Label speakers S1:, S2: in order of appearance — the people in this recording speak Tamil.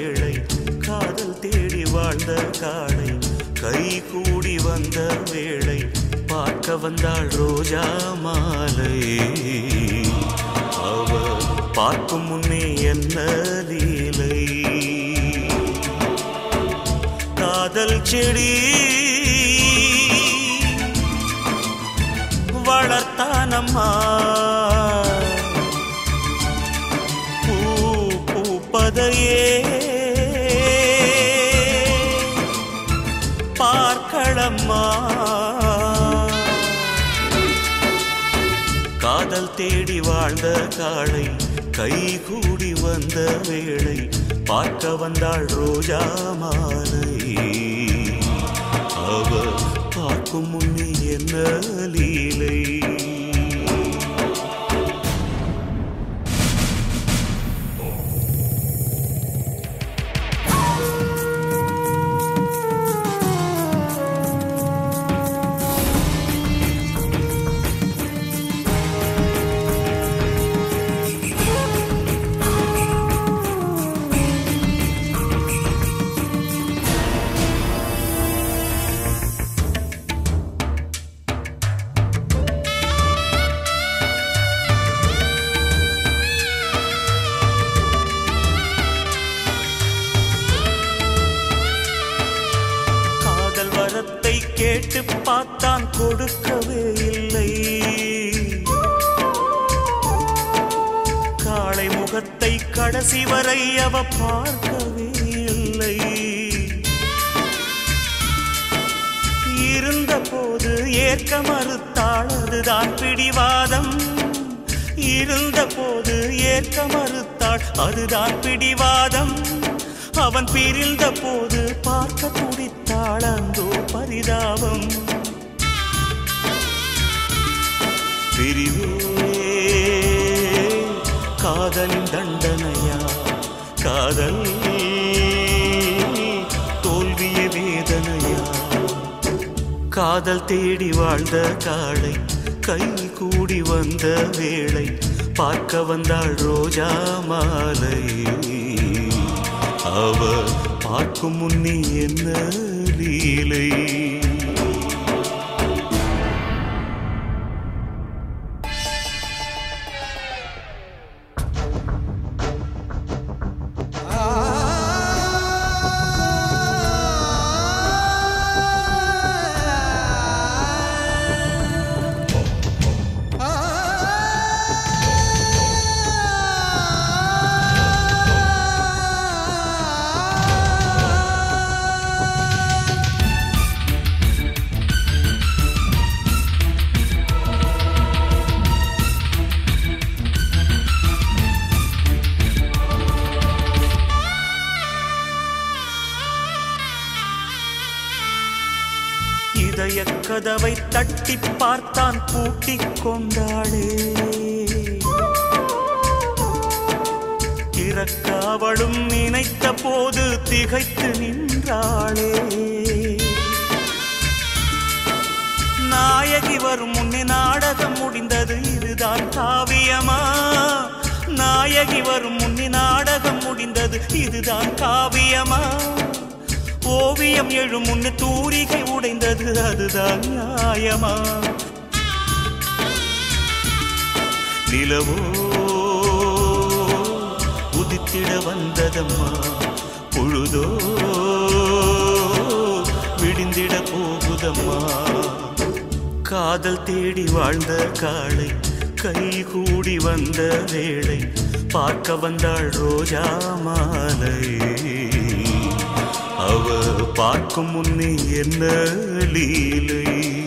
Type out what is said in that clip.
S1: வேளை காதல் தேடி வாழ்ந்த காளை கை கூடி வந்த வேளை பார்க்க வந்தாள் ரோஜா மாலை அவ பார்க்கும் முன்னே என்ன லீலை காதல் செடி வளர்த்தானம்மா பூ பூப்பதையே பார்க்களம்மா காதல் தேடி வாழ்ந்த காளை கை கூடி வந்த வேளை பார்க்க வந்தாள் ரோஜா மாலை அவ பார்க்கும் முன்னே என்ன லீலை காதல் வரத்தை கேட்டு பார்த்தான் கொடுக்கவே இல்லை காளை முகத்தை கடைசி வரை அவ பார்க்கவே இல்லை இருந்த போது ஏற்க மறுத்தாள் அதுதான் பிடிவாதம் இருந்த போது ஏற்க மறுத்தாள் அதுதான் பிடிவாதம் அவன் பிரிந்த போது பார்க்க துடித்தாள் அந்தோ பரிதாபம் பிரிவே காதலின் தண்டனையா காதல் தோல்விய வேதனையா காதல் தேடி வாழ்ந்த காளை கை கூடி வந்த வேளை பார்க்க வந்தாள் ரோஜா மாலை அவ பார்க்கும் முன்னே என்ன லீலை இதய கதவை தட்டி பார்த்தான் பூட்டிக் கொண்டாளே திறக்க அவளும் நினைத்த போது திகைத்து நின்றாளே நாயகி வரும் முன்னே நாடகம் முடிந்தது இதுதான் காவியமா நாயகி வரும் முன்னே நாடகம் முடிந்தது இதுதான் காவியமா ஓவியம் எழும் முன்னு தூரிகை உடைந்தது அதுதான் நியாயமா நிலவோ உதித்திட வந்ததம்மா பொழுதோ விடிந்திட போகுதம்மா காதல் தேடி வாழ்ந்த காளை கை கூடி வந்த வேளை பார்க்க வந்தாள் ரோஜா மாலை அவ பார்க்கும் முன்னே என்ன லீலை